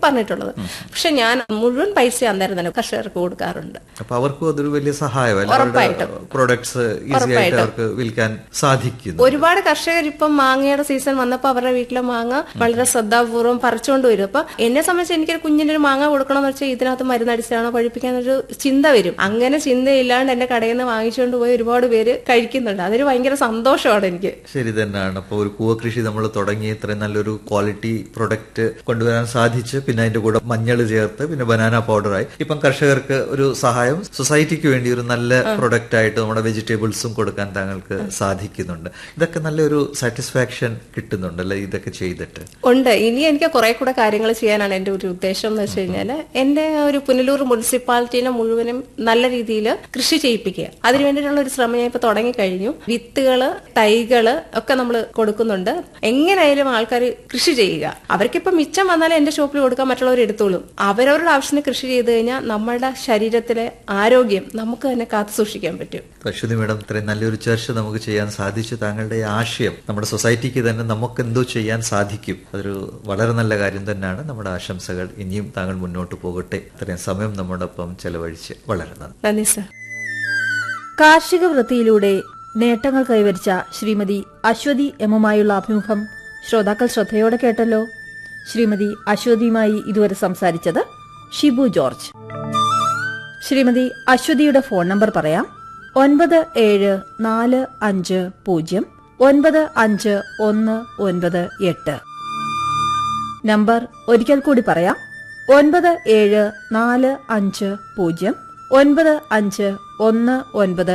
പറഞ്ഞിട്ടുള്ളത് പക്ഷെ ഞാൻ മുഴുവൻ പൈസ അന്നേരം തന്നെ കർഷകർക്ക് കൊടുക്കാറുണ്ട് അപ്പൊ അവർക്കും അതൊരു വലിയ സഹായമല്ല അവരുടെ ഉറപ്പായിട്ടും. പ്രൊഡക്ട്സ് ഈസി ആയിട്ട് അവർക്ക് വിൽക്കാൻ സാധിക്കുന്നു ഒരുപാട് കർഷകർ ഇപ്പം മാങ്ങയുടെ സീസൺ വന്നപ്പോൾ അവരുടെ വീട്ടിലെ മാങ്ങ വളരെ ശ്രദ്ധാപൂർവ്വം പറിച്ചുകൊണ്ട് വരും അപ്പൊ എന്നെ സംബന്ധിച്ച് എനിക്കൊരു കുഞ്ഞിന് ഒരു മാങ്ങ കൊടുക്കണമെന്ന് വെച്ചാൽ ഇതിനകത്ത് മരുന്നടിച്ചാണോ പഴിപ്പിക്കാനൊരു ചിന്ത വരും അങ്ങനെ ചിന്തയില്ലാണ്ട് എന്റെ കടയിൽ നിന്ന് വാങ്ങിച്ചുകൊണ്ട് പോയി ഒരുപാട് പേര് കഴിക്കുന്നുണ്ട് അതൊരു ഭയങ്കര സന്തോഷമാണ് എനിക്ക് ശരി തന്നെയാണ് അപ്പോൾ ഒരു കൂവ കൃഷി നമ്മൾ തുടങ്ങി ഇത്രയും നല്ലൊരു ക്വാളിറ്റി പ്രൊഡക്റ്റ് കൊണ്ടുവരാൻ സാധിച്ച് പിന്നെ അതിന്റെ കൂടെ മഞ്ഞൾ ചേർത്ത് പിന്നെ ബനാന പൗഡറായി ഇപ്പം കർഷകർക്ക് ഒരു സഹായം സൊസൈറ്റിക്ക് വേണ്ടി ഒരു നല്ല പ്രൊഡക്റ്റ് ആയിട്ട് നമ്മുടെ വെജിറ്റബിൾസും കൊടുക്കാൻ താങ്കൾക്ക് സാധിക്കുന്നുണ്ട് ഇതൊക്കെ നല്ലൊരു സാറ്റിസ്ഫാക്ഷൻ കിട്ടുന്നുണ്ടല്ലേ ഇതൊക്കെ ചെയ്തിട്ട് ഉണ്ട് ഇനി എനിക്ക് കുറെ കൂടെ കാര്യങ്ങൾ ചെയ്യാനാണ് എന്റെ ഒരു ഉദ്ദേശം എന്ന് വെച്ച് കഴിഞ്ഞാല് എന്റെ ഒരു പുനലൂർ മുനിസിപ്പാലിറ്റിനെ മുഴുവനും നല്ല രീതിയിൽ കൃഷി ചെയ്യിപ്പിക്കുക അതിനു വേണ്ടിയിട്ടുള്ള ഒരു ശ്രമം ഞാൻ ഇപ്പൊ തുടങ്ങി കഴിഞ്ഞു വിത്തുകള് തൈകള് ഒക്കെ നമ്മൾ കൊടുക്കുന്നുണ്ട് എങ്ങനെയായാലും ആൾക്കാർ കൃഷി ചെയ്യുക അവർക്കിപ്പോ മിച്ചം വന്നാലേ എന്റെ ഷോപ്പിൽ കൊടുക്കാൻ മറ്റുള്ളവർ എടുത്തോളും അവരവരുടെ ആവശ്യത്തിന് കൃഷി ചെയ്ത് കഴിഞ്ഞാൽ നമ്മുടെ ശരീരത്തിലെ ആരോഗ്യം നമുക്ക് തന്നെ കാത്തു സൂക്ഷിക്കാൻ പറ്റും അശ്വതി മേഡം ഇത്രയും നല്ലൊരു ചർച്ച നമുക്ക് ചെയ്യാൻ സാധിച്ചു താങ്കളുടെ ഈ ആശയം നമ്മുടെ സൊസൈറ്റിക്ക് തന്നെ നമുക്ക് എന്തോ ചെയ്യാൻ സാധിക്കും അതൊരു വളരെ നല്ല കാര്യം തന്നെയാണ് നമ്മുടെ ആശംസകൾ ഇനിയും താങ്കൾ മുന്നോട്ട് പോകട്ടെ ഇത്രയും സമയം നമ്മോടൊപ്പം ചെലവഴിച്ച് വളരെ നന്ദി നന്ദി സർ കാർഷിക വൃത്തിയിലൂടെ നേട്ടങ്ങൾ കൈവരിച്ച ശ്രീമതി അശ്വതി എമ്മുമായുള്ള അഭിമുഖം ശ്രോതാക്കൾ ശ്രദ്ധയോടെ കേട്ടല്ലോ ശ്രീമതി അശ്വതിയുമായി ഇതുവരെ സംസാരിച്ചത് ഷിബു ജോർജ് ശ്രീമതി അശ്വതിയുടെ ഫോൺ നമ്പർ പറയാം ഒൻപത് ഏഴ് നാല് അഞ്ച് പൂജ്യം ഒൻപത് അഞ്ച് ഒന്ന് ഒൻപത് എട്ട് നമ്പർ ഒരിക്കൽ കൂടി പറയാം ഒൻപത് ഏഴ് നാല് അഞ്ച് പൂജ്യം ഒൻപത് അഞ്ച് ഒന്ന് ഒൻപത്